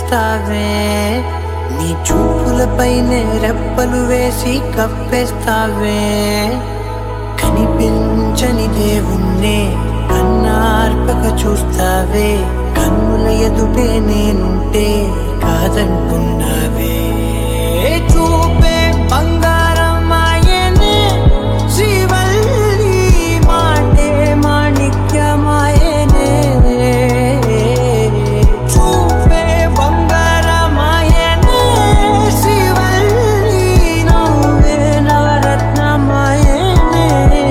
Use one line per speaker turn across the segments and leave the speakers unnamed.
చేస్తావే నీ చూపులపైనే రెప్పలు వేసి కప్పేస్తావే కనిపించని దేవుణ్ణే కన్నార్పక చూస్తావే కన్నుల ఎదుటే నేనుంటే కాదంటున్నావే చూపే బంగారం ఆయనే శ్రీవల్లి మాటే మాణిక్యమాయనే చూపే బంగారమాయనే శ్రీవల్లి నవ్వే నవరత్నమాయనే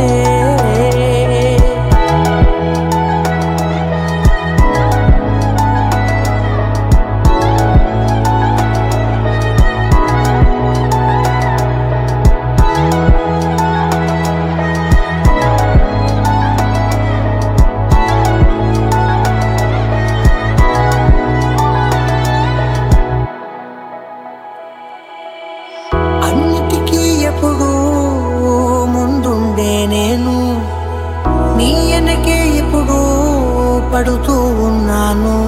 అన్నిటికీ ఎప్పుడు ముందుండే నేను నీ వెనకే ఎప్పుడు పడుతూ ఉన్నాను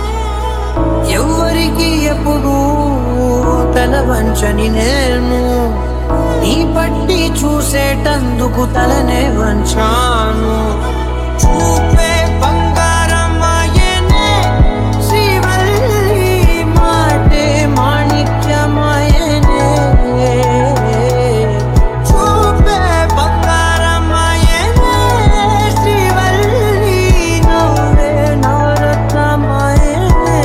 ఎవరికి ఎప్పుడు తల వంచని నేను నీ పట్టి చూసేటందుకు తలనే వంచాను చూపే బంగారమాయనే శ్రీవల్లి మాటే మాణిక్యమాయనే చూపే బంగారమాయనే శ్రీవల్లి నవ్వే నవరత్నమాయనే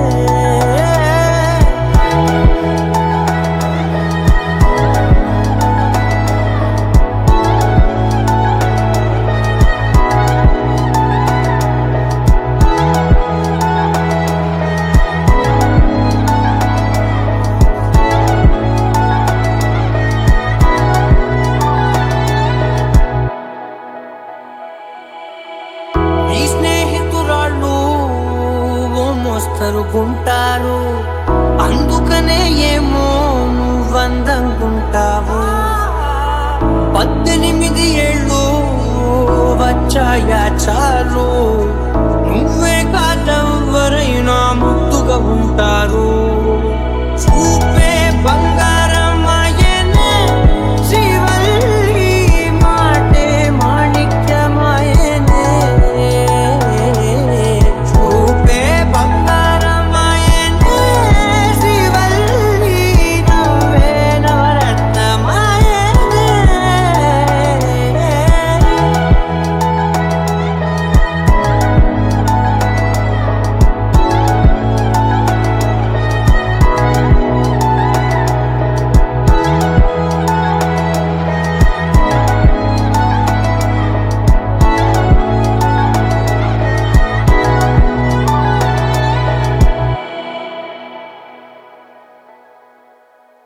నీ స్నేహితురాళ్ళు ఓ మోస్తరుకుంటారు అందుకనే ఏమో నువ్వందంకుంటావు పద్దెనిమిది ఏళ్ళు వచ్చాయా చాలు